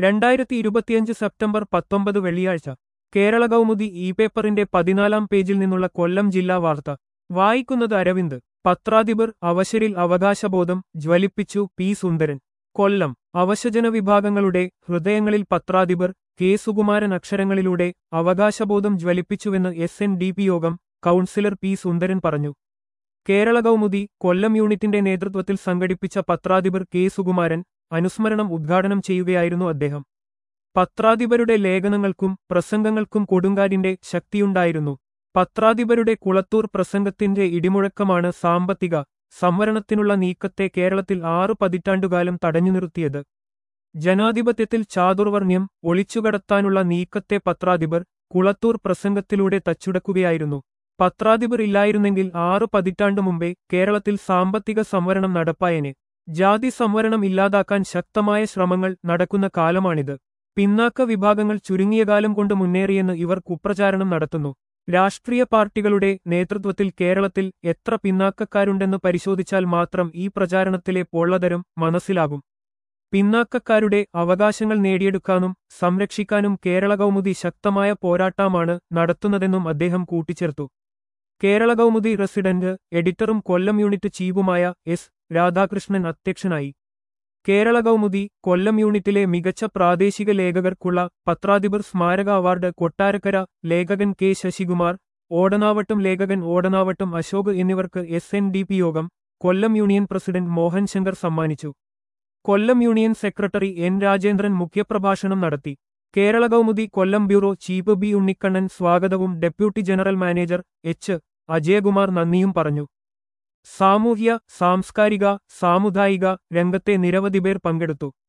രണ്ടായിരത്തി ഇരുപത്തിയഞ്ച് സെപ്റ്റംബർ പത്തൊമ്പത് വെള്ളിയാഴ്ച കേരള കൗമുദി ഇ പേപ്പറിന്റെ പതിനാലാം പേജിൽ നിന്നുള്ള കൊല്ലം ജില്ലാ വാർത്ത വായിക്കുന്നത് അരവിന്ദ് പത്രാധിപർ അവശരിൽ അവകാശബോധം ജ്വലിപ്പിച്ചു പി സുന്ദരൻ കൊല്ലം അവശജന വിഭാഗങ്ങളുടെ ഹൃദയങ്ങളിൽ പത്രാധിപർ കെ സുകുമാരൻ അക്ഷരങ്ങളിലൂടെ അവകാശബോധം ജ്വലിപ്പിച്ചുവെന്ന് എസ് എൻ ഡി പി യോഗം കൗൺസിലർ പി സുന്ദരൻ പറഞ്ഞു കേരള കൗമുദി കൊല്ലം യൂണിറ്റിന്റെ നേതൃത്വത്തിൽ സംഘടിപ്പിച്ച പത്രാധിപർ കെ സുകുമാരൻ അനുസ്മരണം ഉദ്ഘാടനം ചെയ്യുകയായിരുന്നു അദ്ദേഹം പത്രാധിപരുടെ ലേഖനങ്ങൾക്കും പ്രസംഗങ്ങൾക്കും കൊടുങ്കാരിന്റെ ശക്തിയുണ്ടായിരുന്നു പത്രാധിപരുടെ കുളത്തൂർ പ്രസംഗത്തിന്റെ ഇടിമുഴക്കമാണ് സാമ്പത്തിക സംവരണത്തിനുള്ള നീക്കത്തെ കേരളത്തിൽ ആറു പതിറ്റാണ്ടുകാലം തടഞ്ഞു നിർത്തിയത് ജനാധിപത്യത്തിൽ ചാതുർവർണ്ണ്യം ഒളിച്ചുകടത്താനുള്ള നീക്കത്തെ പത്രാധിപർ കുളത്തൂർ പ്രസംഗത്തിലൂടെ തച്ചുടക്കുകയായിരുന്നു പത്രാധിപർ ഇല്ലായിരുന്നെങ്കിൽ ആറു പതിറ്റാണ്ടു മുമ്പേ കേരളത്തിൽ സാമ്പത്തിക സംവരണം നടപ്പായനെ ജാതി സംവരണം ഇല്ലാതാക്കാൻ ശക്തമായ ശ്രമങ്ങൾ നടക്കുന്ന കാലമാണിത് പിന്നാക്ക വിഭാഗങ്ങൾ ചുരുങ്ങിയ കാലം കൊണ്ട് മുന്നേറിയെന്ന് ഇവർ കുപ്രചാരണം നടത്തുന്നു രാഷ്ട്രീയ പാർട്ടികളുടെ നേതൃത്വത്തിൽ കേരളത്തിൽ എത്ര പിന്നാക്കക്കാരുണ്ടെന്ന് പരിശോധിച്ചാൽ മാത്രം ഈ പ്രചാരണത്തിലെ പൊള്ളതരം മനസ്സിലാകും പിന്നാക്കക്കാരുടെ അവകാശങ്ങൾ നേടിയെടുക്കാനും സംരക്ഷിക്കാനും കേരള കൗമുദി ശക്തമായ പോരാട്ടമാണ് നടത്തുന്നതെന്നും അദ്ദേഹം കൂട്ടിച്ചേർത്തു കേരള കൗമുദി റെസിഡന്റ് എഡിറ്ററും കൊല്ലം യൂണിറ്റ് ചീഫുമായ എസ് രാധാകൃഷ്ണൻ അധ്യക്ഷനായി കേരള കൗമുദി കൊല്ലം യൂണിറ്റിലെ മികച്ച പ്രാദേശിക ലേഖകർക്കുള്ള പത്രാധിപർ സ്മാരക അവാർഡ് കൊട്ടാരക്കര ലേഖകൻ കെ ശശികുമാർ ഓടനാവട്ടം ലേഖകൻ ഓടനാവട്ടം അശോക് എന്നിവർക്ക് എസ് എൻ ഡി പി യോഗം കൊല്ലം യൂണിയൻ പ്രസിഡന്റ് മോഹൻ ശങ്കർ സമ്മാനിച്ചു Kollam union secretary N Rajendran മുഖ്യപ്രഭാഷണം നടത്തി Kerala Kaumudi Kollam bureau chief B Unnikannan സ്വാഗതവും deputy general manager H Ajayakumar നന്ദിയും പറഞ്ഞു സാമൂഹ്യ സാംസ്കാരിക സാമുദായിക രംഗത്തെ നിരവധി പേർ പങ്കെടുത്തു